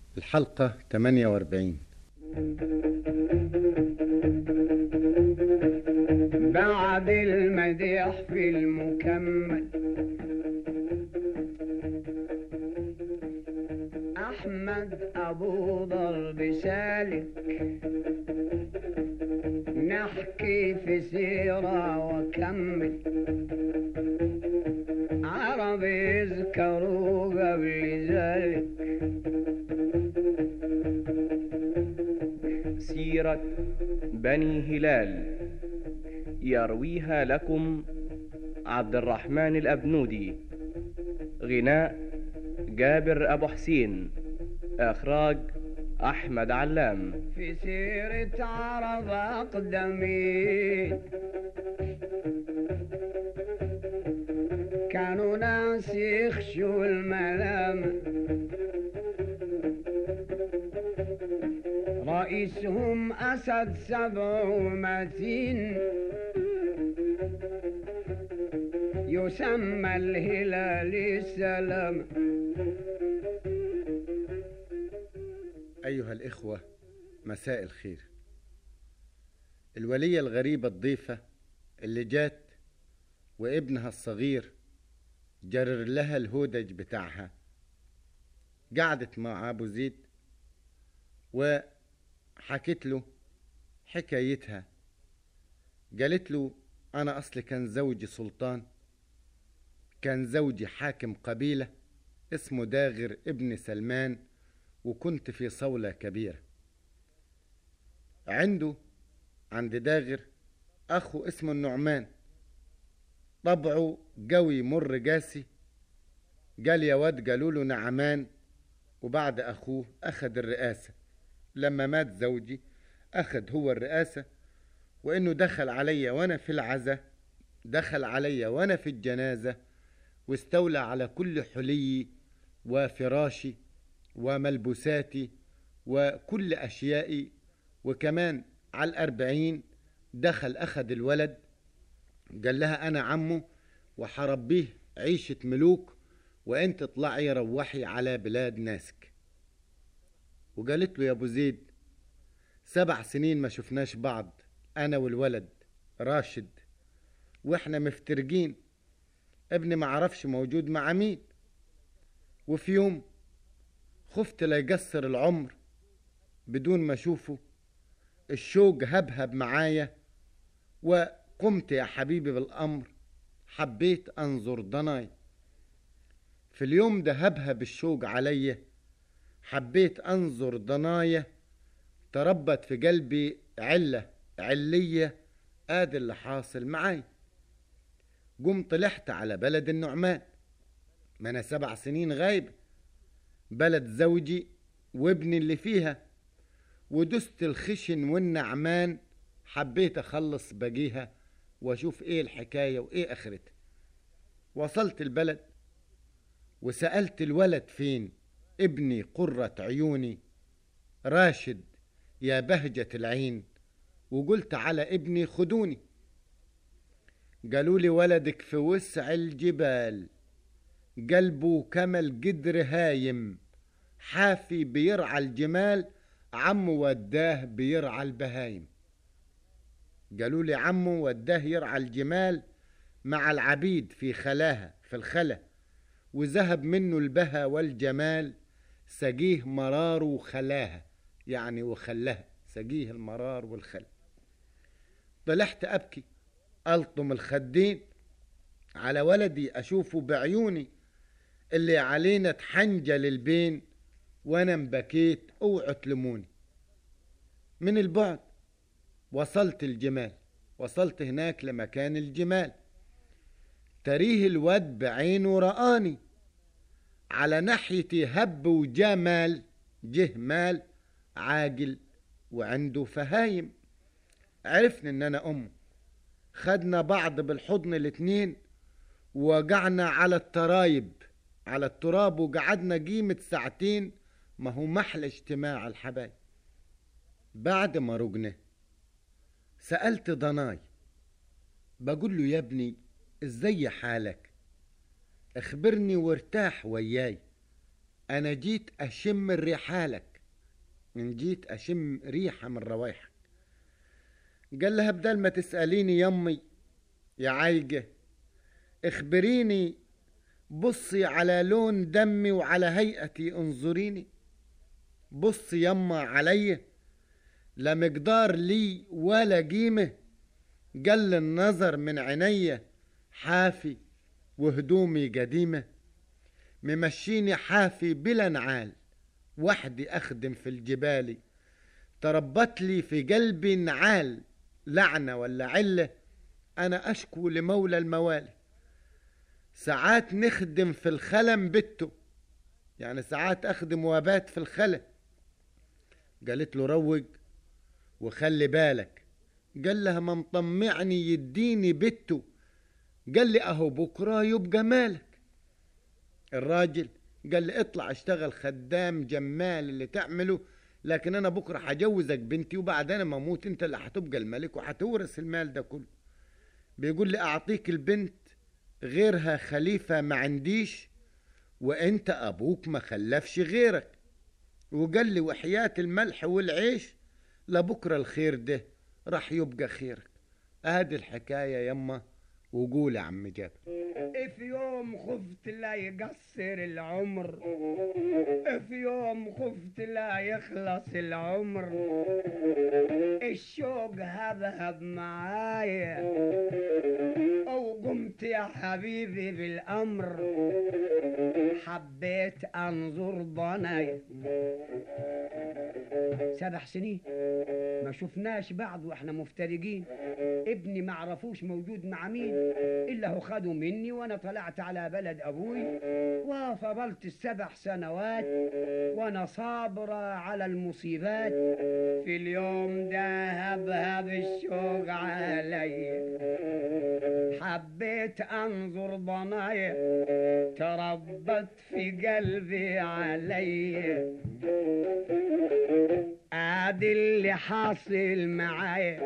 الحلقة 48 بعد المديح في المكمل أحمد أبو ضرب سالك نحكي في سيرة وكمل عرب يذكروا قبل ذلك سيرة بني هلال يرويها لكم عبد الرحمن الأبنودي غناء جابر أبو حسين إخراج أحمد علام في سيرة عرب أقدمين كانوا ناس يخشوا الملامة رئيسهم أسد سبع ومتين يسمى الهلال السلام أيها الإخوة مساء الخير الولية الغريبة الضيفة اللي جات وابنها الصغير جرر لها الهودج بتاعها قعدت مع أبو زيد وحكت له حكايتها قالت له أنا أصلي كان زوجي سلطان كان زوجي حاكم قبيلة اسمه داغر ابن سلمان وكنت في صولة كبيرة عنده عند داغر أخو اسمه النعمان طبعه قوي مر قاسي قال يا واد قالوا له نعمان وبعد أخوه أخذ الرئاسة لما مات زوجي أخذ هو الرئاسة وإنه دخل علي وأنا في العزة دخل علي وأنا في الجنازة واستولى على كل حليي وفراشي وملبوساتي وكل أشيائي وكمان على الأربعين دخل أخذ الولد قال لها أنا عمه وحربيه عيشة ملوك وانت اطلعي روحي على بلاد ناسك وقالت له يا ابو زيد سبع سنين ما شفناش بعض انا والولد راشد واحنا مفترقين ابني ما عرفش موجود مع مين وفي يوم خفت لا يقصر العمر بدون ما اشوفه الشوق هبهب معايا وقمت يا حبيبي بالامر حبيت انظر ضناي في اليوم ده هبهب الشوق عليا حبيت انظر ضنايا تربت في قلبي علة علية ادي اللي حاصل معاي قم طلعت على بلد النعمان ما انا سبع سنين غايب بلد زوجي وابني اللي فيها ودست الخشن والنعمان حبيت اخلص بقيها واشوف ايه الحكاية وايه اخرتها وصلت البلد وسألت الولد فين ابني قرة عيوني راشد يا بهجة العين وقلت على ابني خدوني قالوا لي ولدك في وسع الجبال قلبه كما القدر هايم حافي بيرعى الجمال عمه وداه بيرعى البهايم قالوا لي عمه وداه يرعى الجمال مع العبيد في خلاها في الخلا وذهب منه البهى والجمال سجيه مرار وخلاها يعني وخلاها سجيه المرار والخل طلعت أبكي ألطم الخدين على ولدي أشوفه بعيوني اللي علينا تحنجل البين وأنا مبكيت اوعوا تلموني من البعد وصلت الجمال وصلت هناك لمكان الجمال تريه الواد بعينه رآني على ناحيتي هب وجمال جه مال عاقل وعنده فهايم عرفنا ان انا امه خدنا بعض بالحضن الاتنين ووقعنا على الترايب على التراب وقعدنا قيمة ساعتين ما هو محلى اجتماع الحبايب بعد ما رجنا سألت ضناي بقول له يا ابني ازاي حالك اخبرني وارتاح وياي انا جيت اشم ريحالك من جيت اشم ريحة من روايحك قال لها بدل ما تسأليني يمي يا عايجة اخبريني بصي على لون دمي وعلى هيئتي انظريني بصي يما علي لا مقدار لي ولا قيمة قل النظر من عيني حافي وهدومي قديمة ممشيني حافي بلا نعال وحدي أخدم في الجبال تربت لي في قلبي نعال لعنة ولا علة أنا أشكو لمولى الموالي ساعات نخدم في الخلم بته يعني ساعات أخدم وابات في الخلا قالت له روج وخلي بالك قال لها ما مطمعني يديني بته قال لي اهو بكره يبقى مالك الراجل قال لي اطلع اشتغل خدام جمال اللي تعمله لكن انا بكره هجوزك بنتي وبعد انا ما اموت انت اللي هتبقى الملك وهتورث المال ده كله بيقول لي اعطيك البنت غيرها خليفه ما عنديش وانت ابوك ما خلفش غيرك وقال لي وحياة الملح والعيش لبكرة الخير ده راح يبقى خيرك ادي الحكاية يما وقول يا عم جابر في يوم خفت لا يقصر العمر في يوم خفت لا يخلص العمر الشوق هذهب معايا وقمت يا حبيبي بالأمر حبيت أنظر ضنايا سبع سنين ما شفناش بعض واحنا مفترقين ابني ما عرفوش موجود مع مين الا هو خده مني وانا طلعت على بلد ابوي وفضلت السبع سنوات وانا صابرة على المصيبات في اليوم ده هبهب الشوق علي حبيت انظر ضنايا تربت في قلبي علي ادي اللي حاصل معايا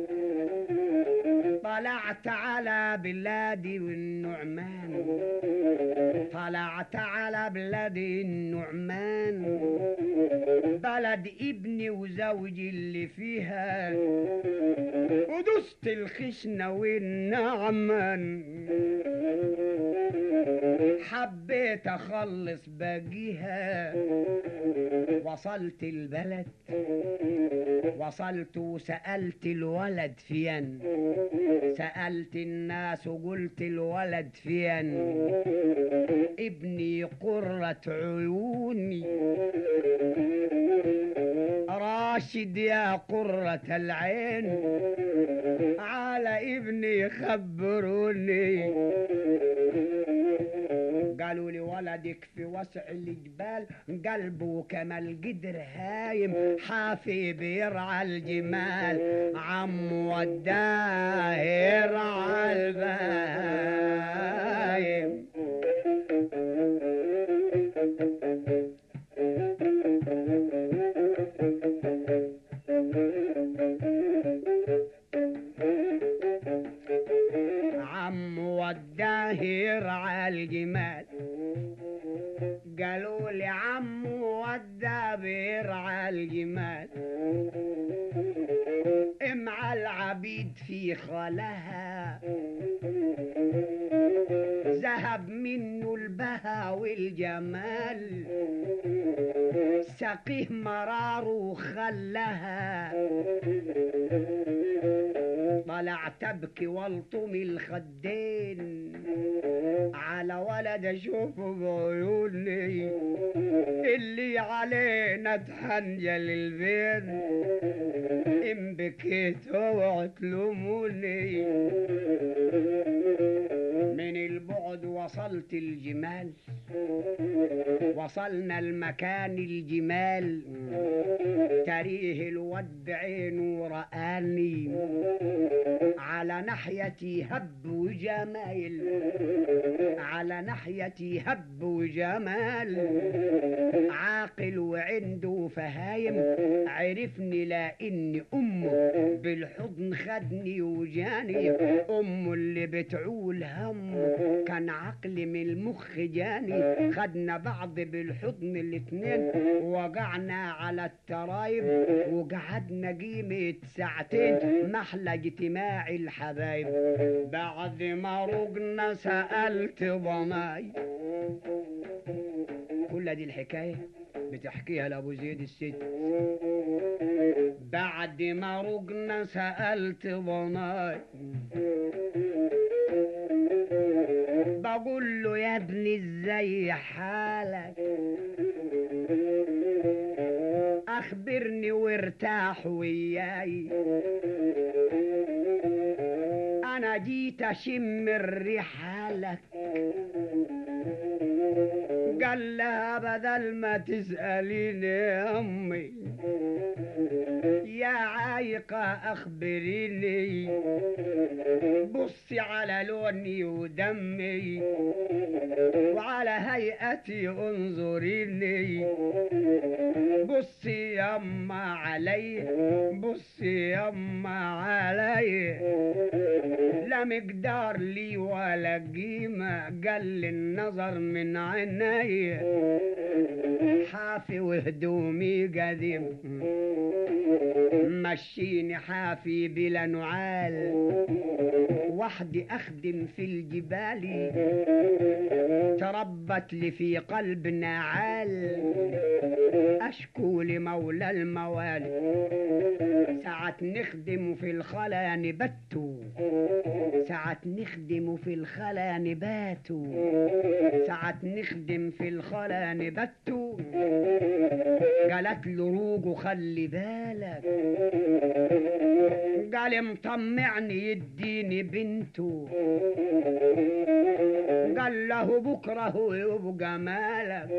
طلعت على بلادي والنعمان طلعت على بلادي النعمان بلد ابني وزوجي اللي فيها ودست الخشنة والنعمان حبيت اخلص باقيها وصلت البلد وصلت وسألت الولد فين سألت الناس وقلت الولد فين ابني قرة عيوني راشد يا قرة العين على ابني خبروني قالوا لي ولدك في وسع الجبال قلبه كما القدر هايم حافي بيرعى الجمال عم وداه يرعى البايم عم وداه يرعى الجمال قالوا لي عم ودى بيرعى الجمال مع العبيد في خلها ذهب منه البهى والجمال سقيه مرار وخلها طلعت ابكي والطم الخدين على ولد اشوفه بعيوني اللي علينا تحنجل البين ان بكيت اوعوا تلوموني من البعد وصلت الجمال وصلنا المكان الجمال تريه الود بعينه رآني على ناحيتي هب وجمال على ناحيتي هب وجمال عاقل وعنده فهايم عرفني لاني امه بالحضن خدني وجاني امه اللي بتعول هم كان عقلي من المخ جاني خدنا بعض بالحضن الاتنين وقعنا على الترايب وقعدنا قيمة ساعتين محلى اجتماع الحبايب بعد ما رقنا سألت ضناي كل دي الحكاية بتحكيها لأبو زيد الست بعد ما رقنا سألت ضناي بقول له يا ابني ازاي حالك اخبرني وارتاح وياي انا جيت اشم الرحالك قال لها بدل ما تسأليني يا امي يا عايقة اخبريني بصي على لوني ودمي وعلى هيئتي انظريني بصي يما علي بصي يما علي لا مقدار لي ولا قيمة قل النظر من عيني حافي وهدومي قديم مشيني حافي بلا نعال وحدي أخدم في الجبال تربت لي في قلبنا عال أشكو لمولى الموالي ساعة نخدم في الخلا نبتو ساعة نخدم في الخلا نباتو ساعة نخدم في الخلا نبتو قالت له روج خلي بالك قال مطمعني يديني بنته قال له بكره يبقى مالك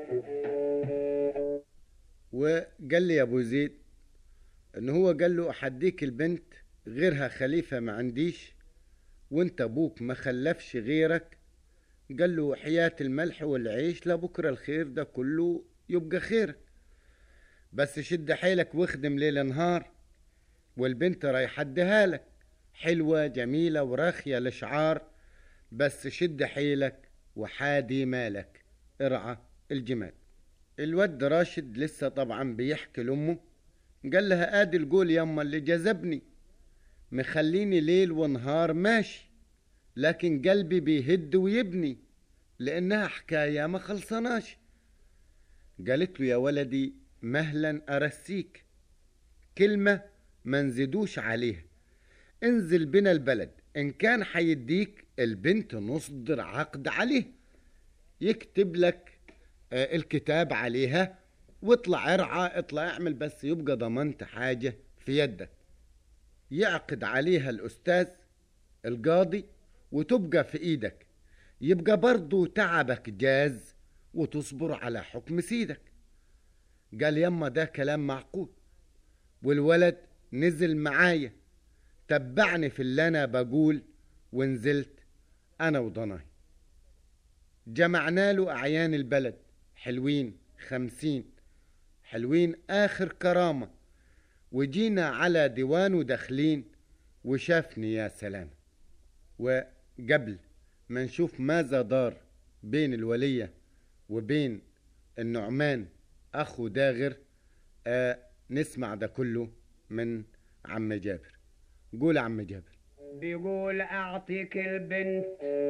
وقال لي يا ابو زيد ان هو قال له احديك البنت غيرها خليفة ما عنديش وانت ابوك ما خلفش غيرك قال له حياة الملح والعيش لبكرة الخير ده كله يبقى خيرك بس شد حيلك واخدم ليل نهار والبنت رايحة اديها لك حلوة جميلة وراخية الاشعار بس شد حيلك وحادي مالك ارعى الجمال الواد راشد لسه طبعا بيحكي لامه قال لها ادي القول يما اللي جذبني مخليني ليل ونهار ماشي لكن قلبي بيهد ويبني لانها حكايه ما خلصناش قالت له يا ولدي مهلا ارسيك كلمه ما نزيدوش عليها انزل بنا البلد ان كان حيديك البنت نصدر عقد عليه يكتب لك آه، الكتاب عليها واطلع ارعى اطلع اعمل بس يبقى ضمنت حاجة في يدك يعقد عليها الأستاذ القاضي وتبقى في إيدك يبقى برضو تعبك جاز وتصبر على حكم سيدك قال يما ده كلام معقول والولد نزل معايا تبعني في اللي أنا بقول ونزلت أنا وضناي جمعنا له أعيان البلد حلوين خمسين حلوين آخر كرامة وجينا على ديوانه داخلين وشافني يا سلام وقبل ما نشوف ماذا دار بين الولية وبين النعمان أخو داغر آه نسمع ده كله من عم جابر قول عم جابر بيقول اعطيك البنت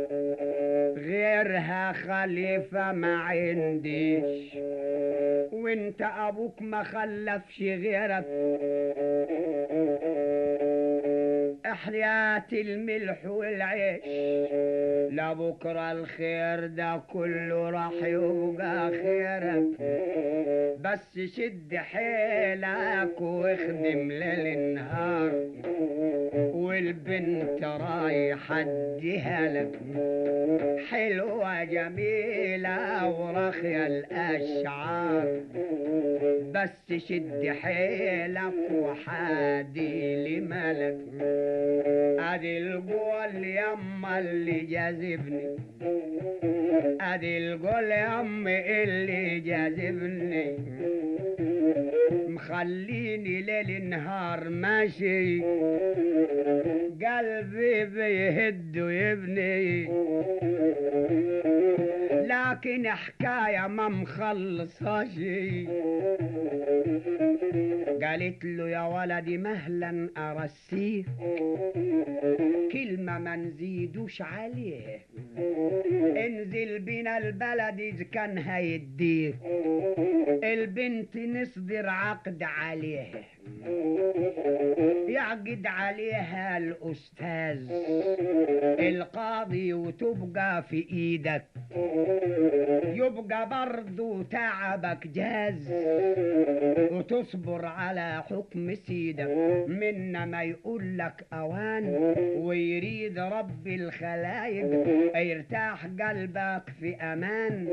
غيرها خليفة ما عنديش وانت ابوك ما خلفش غيرك حياة الملح والعيش لبكرة الخير ده كله راح يبقى خيرك بس شد حيلك واخدم ليل النهار والبنت رايحة اديها لك حلوة جميلة ورخية الأشعار بس شد حيلك وحادي لملك ادي القول يما اللي جاذبني ادي القول يما اللي جاذبني مخليني ليل نهار ماشي قلبي بيهد ويبني لكن حكاية ما مخلصهاش قالت له يا ولدي مهلا أرسيه كلمة ما نزيدوش عليه انزل بنا البلد إذا كان هيديك البنت نصدر عقد عليه يعقد عليها الأستاذ القاضي وتبقى في إيدك يبقى برضو تعبك جاز وتصبر على حكم سيدك منا ما يقول لك أوان ويريد رب الخلايق يرتاح قلبك في أمان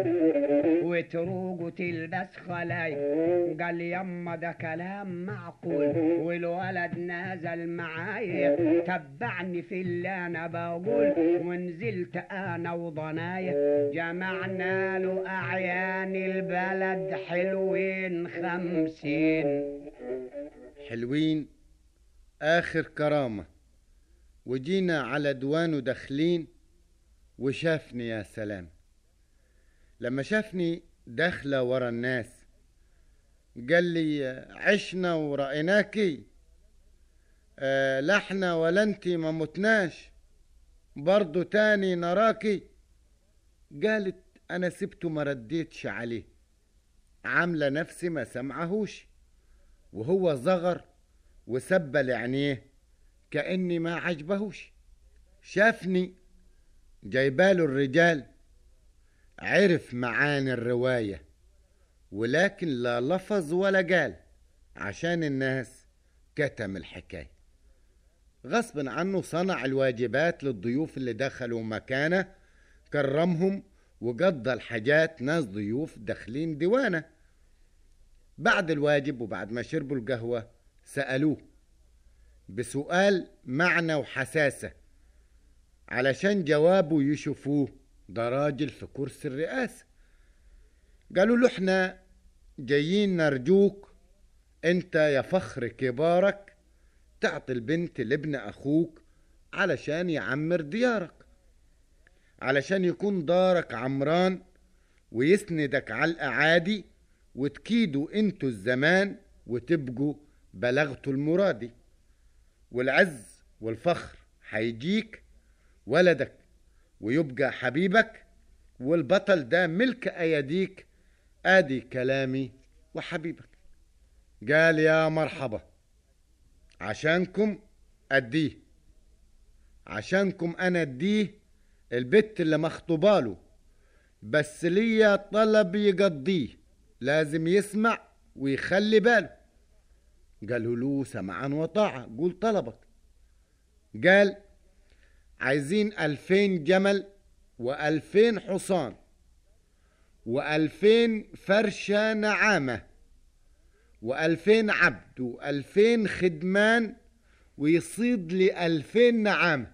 وتروق وتلبس خلايق قال يما ده كلام معقول والولد نازل معايا تبعني في اللي انا بقول ونزلت انا وضنايا جمعنا له اعيان البلد حلوين خمسين حلوين آخر كرامة وجينا على دوانه داخلين وشافني يا سلام لما شافني داخلة ورا الناس قال لي عشنا ورأيناكي آه لا احنا ولا انتي ما متناش برضو تاني نراكي قالت انا سبته ما رديتش عليه عاملة نفسي ما سمعهوش وهو زغر وسبل عينيه كأني ما عجبهوش شافني جايباله الرجال عرف معاني الروايه ولكن لا لفظ ولا قال عشان الناس كتم الحكاية غصب عنه صنع الواجبات للضيوف اللي دخلوا مكانه كرمهم وقضى الحاجات ناس ضيوف داخلين ديوانه بعد الواجب وبعد ما شربوا القهوة سألوه بسؤال معنى وحساسة علشان جوابه يشوفوه ده راجل في كرسي الرئاسة قالوا له احنا جايين نرجوك انت يا فخر كبارك تعطي البنت لابن اخوك علشان يعمر ديارك علشان يكون دارك عمران ويسندك على الاعادي وتكيدوا انتوا الزمان وتبقوا بلغتوا المرادي والعز والفخر هيجيك ولدك ويبقى حبيبك والبطل ده ملك اياديك ادي كلامي وحبيبك قال يا مرحبا عشانكم اديه عشانكم انا اديه البت اللي مخطوباله بس ليا طلب يقضيه لازم يسمع ويخلي باله قالوا له سمعا وطاعة قول طلبك قال عايزين ألفين جمل وألفين حصان وألفين فرشة نعامة وألفين عبد وألفين خدمان ويصيد لي ألفين نعامة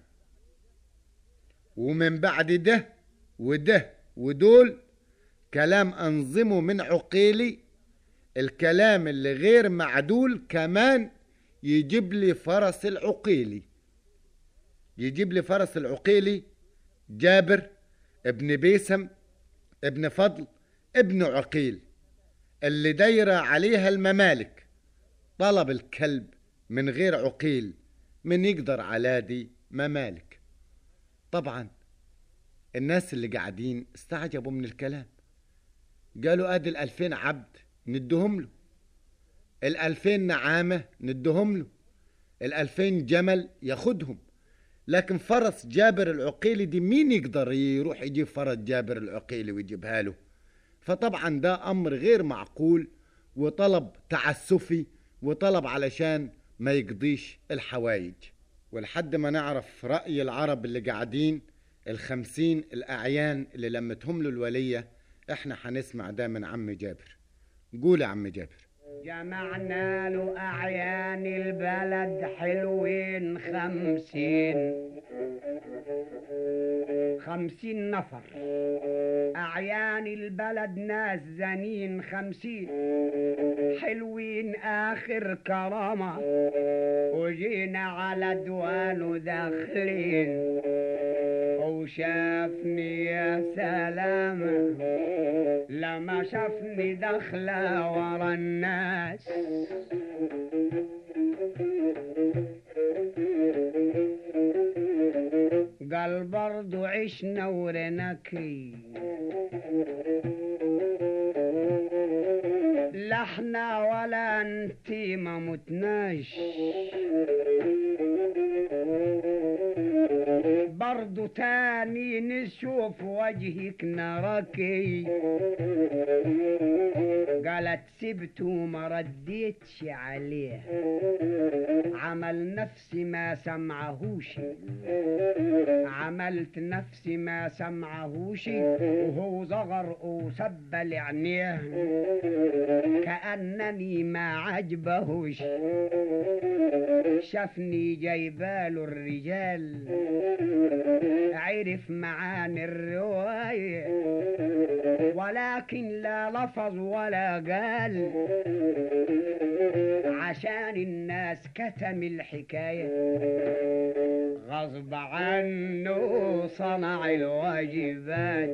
ومن بعد ده وده ودول كلام أنظمه من عقيلي الكلام اللي غير معدول كمان يجيب لي فرس العقيلي يجيب لي فرس العقيلي جابر ابن بيسم ابن فضل ابن عقيل اللي دايرة عليها الممالك طلب الكلب من غير عقيل من يقدر على دي ممالك طبعا الناس اللي قاعدين استعجبوا من الكلام قالوا ادي الالفين عبد ندهم له الالفين نعامة ندهم له الالفين جمل ياخدهم لكن فرس جابر العقيلي دي مين يقدر يروح يجيب فرس جابر العقيلي ويجيبها له فطبعا ده امر غير معقول وطلب تعسفي وطلب علشان ما يقضيش الحوايج ولحد ما نعرف رأي العرب اللي قاعدين الخمسين الأعيان اللي لمتهم له الولية احنا هنسمع ده من عم جابر قول يا عم جابر جمعنا له أعيان البلد حلوين خمسين خمسين نفر أعيان البلد ناس زنين خمسين حلوين آخر كرامة وجينا على دوانه داخلين وشافني يا سلام لما شافني داخلة ورا الناس قال برضو عشنا ورنكي لا احنا ولا انتي ما متناش برضو تاني نشوف وجهك نراكي قالت سبت وما رديتش عليه عمل نفسي ما سمعهوش عملت نفسي ما سمعهوش وهو زغر وسبل عينيه كأنني ما عجبهوش شافني جايباله الرجال عرف معاني الرواية ولكن لا لفظ ولا قال عشان الناس كتم الحكاية غصب عنه صنع الواجبات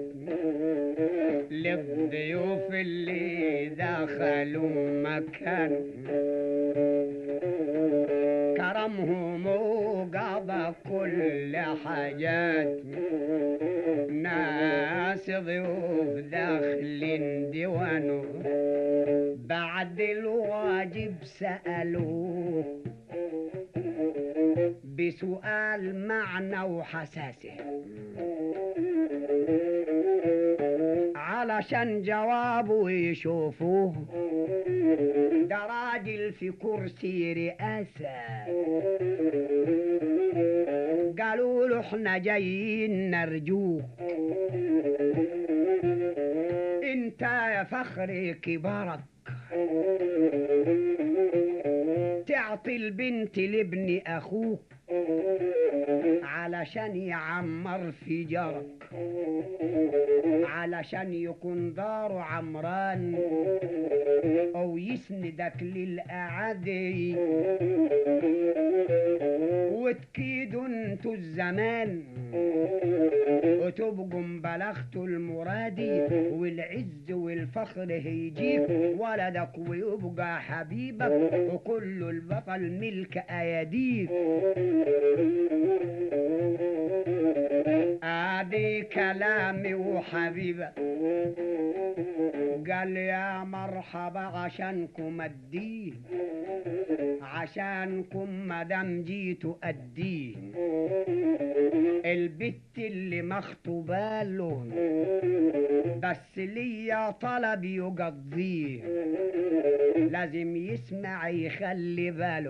للضيوف اللي دخلوا مكان كرمهم وقضى كل حاجات ناس ضيوف داخلين ديوانه بعد الواجب سألوه بسؤال معنى وحساسه علشان جوابه يشوفوه ده راجل في كرسي رئاسة قالوا له احنا جايين نرجوك انت يا فخر كبارك تعطي البنت لابن اخوك علشان يعمر في جارك علشان يكون داره عمران او يسندك للاعادي وتكيدوا انتوا الزمان وتبقوا بلغتوا المرادي والعز والفخر هيجيك ولدك ويبقى حبيبك وكل البطل ملك اياديك ادي كلامي وحبيبه قال يا مرحبا عشانكم الدين عشانكم مدام جيتوا الدين البت اللي مخطوبة له بس ليا طلب يقضيه لازم يسمع يخلي باله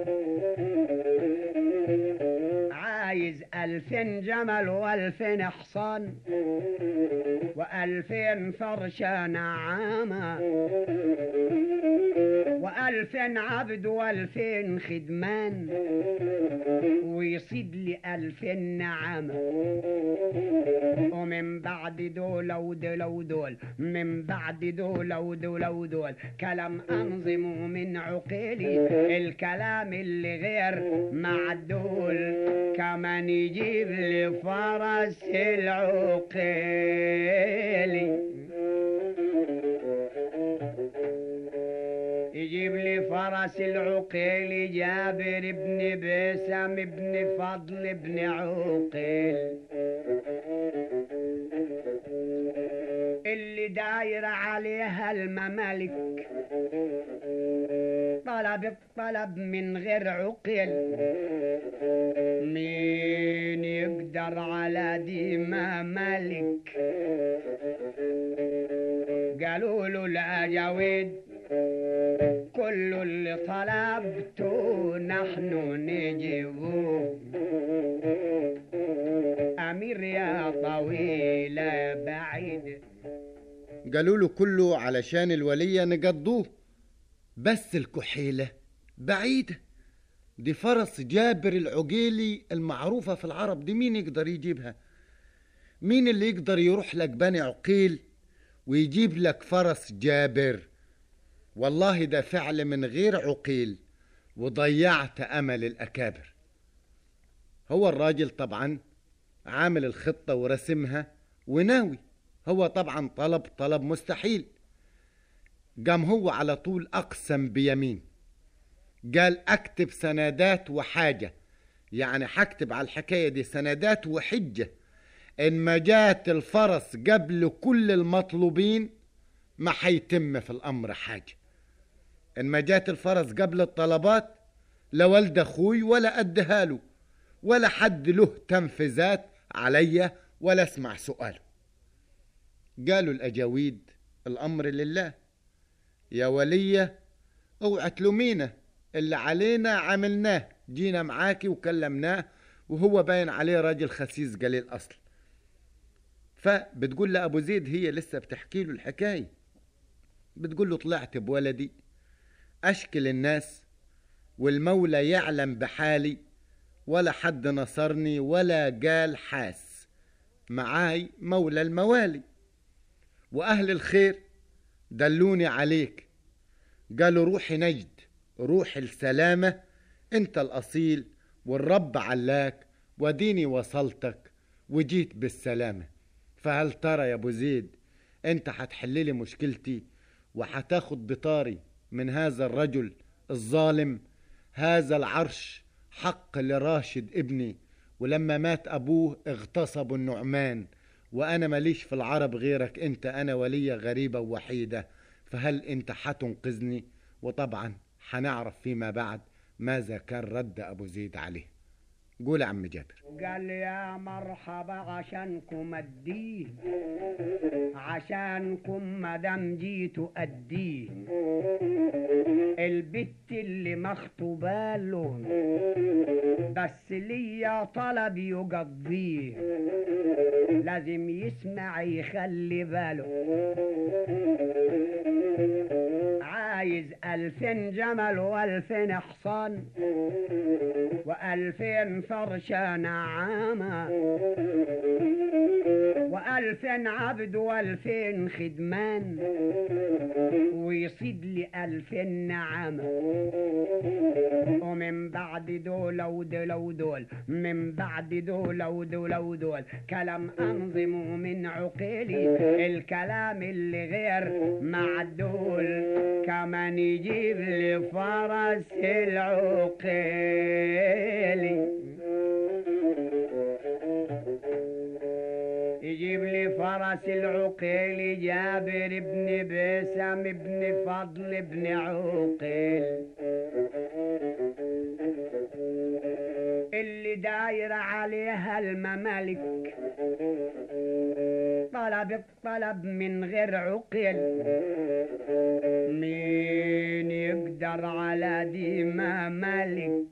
عايز ألفين جمل وألفين حصان وألفين فرشة نعامة وألفين عبد وألفين خدمان ويصيد لي ألفين نعامة ومن بعد دول ودول ودول من بعد دول ودول ودول كلام أنظمه من عقيلي الكلام اللي غير معدول كمان يجيب لي فرس العقيلي يجيب لي فرس العقيل جابر ابن بسم ابن فضل ابن عقيل اللي داير عليها الممالك طلب الطلب من غير عقل مين يقدر على دي ممالك قالوا له لا جويد كل اللي طلبته نحن نجيبه أمير يا طويلة بعيد قالوا له كله علشان الولية نقضوه بس الكحيلة بعيدة دي فرس جابر العقيلي المعروفة في العرب دي مين يقدر يجيبها مين اللي يقدر يروح لك بني عقيل ويجيب لك فرس جابر والله ده فعل من غير عقيل وضيعت أمل الأكابر هو الراجل طبعا عامل الخطة ورسمها وناوي هو طبعا طلب طلب مستحيل قام هو على طول أقسم بيمين قال أكتب سندات وحاجة يعني حكتب على الحكاية دي سندات وحجة إن ما جات الفرس قبل كل المطلوبين ما حيتم في الأمر حاجة إن ما جات الفرس قبل الطلبات لا ولد أخوي ولا أدها له ولا حد له تنفيذات عليا ولا اسمع سؤاله قالوا الأجاويد الأمر لله يا ولية اوعى تلومينا اللي علينا عملناه جينا معاكي وكلمناه وهو باين عليه راجل خسيس قليل أصل فبتقول لأبو زيد هي لسه بتحكي له الحكاية بتقول له طلعت بولدي أشكل الناس والمولى يعلم بحالي ولا حد نصرني ولا قال حاس معاي مولى الموالي وأهل الخير دلوني عليك قالوا روحي نجد روح السلامة انت الأصيل والرب علاك وديني وصلتك وجيت بالسلامة فهل ترى يا أبو زيد انت هتحللي مشكلتي وهتاخد بطاري من هذا الرجل الظالم هذا العرش حق لراشد ابني ولما مات أبوه اغتصبوا النعمان وأنا ماليش في العرب غيرك أنت أنا ولية غريبة ووحيدة فهل أنت حتنقذني وطبعا حنعرف فيما بعد ماذا كان رد أبو زيد عليه قول يا عم جابر قال لي يا مرحبا عشانكم اديه عشانكم مدام جيتوا اديه البت اللي مخطوبه له بس ليا طلب يقضيه لازم يسمع يخلي باله عايز ألفين جمل وألفين حصان وألفين فرشة نعامة وألفين عبد وألفين خدمان ويصيد لي ألفين نعامة ومن بعد دول ودول ودول من بعد دول ودول ودول كلام أنظمه من عقيلي الكلام اللي غير معدول كمان يجيب لي فرس العقيلي يجيب لي فرس العقيلي جابر ابن بسم ابن فضل ابن عقيل اللي داير عليها الممالك طلب الطلب من غير عقل مين يقدر على دي ما ملك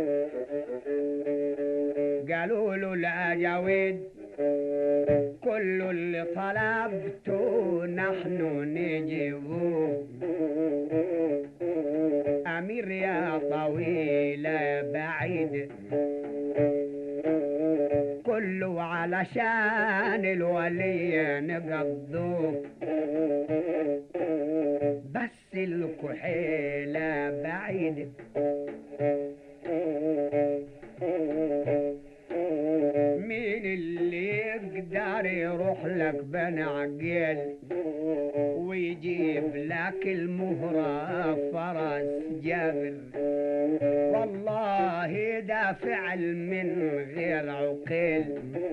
قالوا له الأجاويد كل اللي طلبته نحن نجيبه أمير يا طويلة بعيد كله علشان الولي نقضوه بس الكحيلة بعيد مين اللي يقدر يروح لك بن عقيل ويجيب لك المهرة فرس جبل والله ده فعل من غير عقيل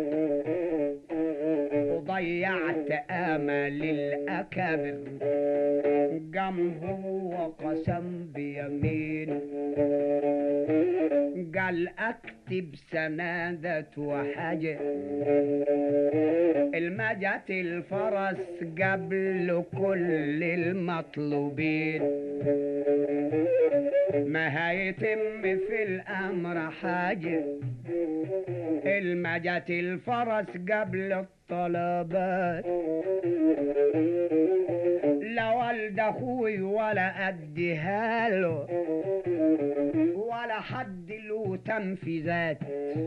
وضيعت امل الاكابر قام هو قسم بيمين قال اكتب سنادة وحاجة المجت الفرس قبل كل المطلوبين ما هيتم في الامر حاجة المجت الفرس قبل الطلبات لا والد اخوي ولا اديها له ولا حد له تنفيذات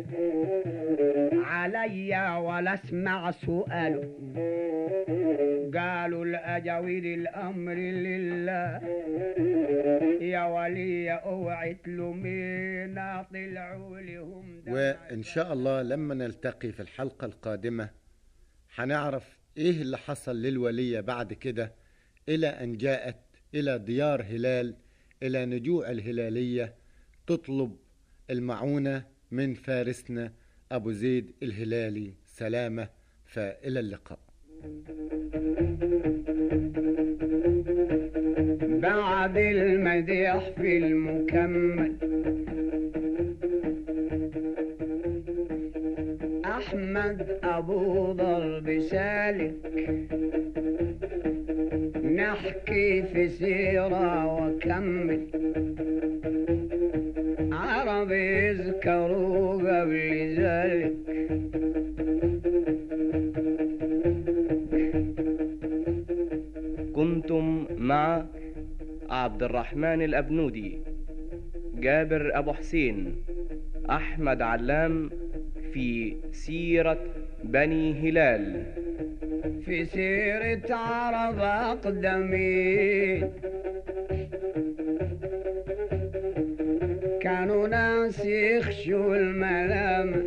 عليا ولا اسمع سؤاله قالوا الاجاويد الامر لله يا ولي اوعي تلومينا طلعوا لهم وإن شاء الله لما نلتقي في الحلقة القادمة هنعرف إيه اللي حصل للولية بعد كده إلى أن جاءت إلى ديار هلال إلى نجوع الهلالية تطلب المعونة من فارسنا أبو زيد الهلالي سلامة فإلى اللقاء بعد المديح في المكمل أحمد أبو ضرب سالك نحكي في سيرة وكمل عرب يذكروا قبل ذلك كنتم مع عبد الرحمن الأبنودي جابر أبو حسين أحمد علام في سيرة بني هلال في سيرة عرب أقدمين كانوا ناس يخشوا الملام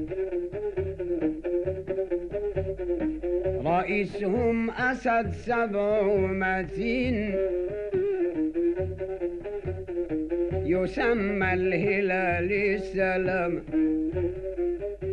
رئيسهم أسد سبع متين يسمى الهلال السلام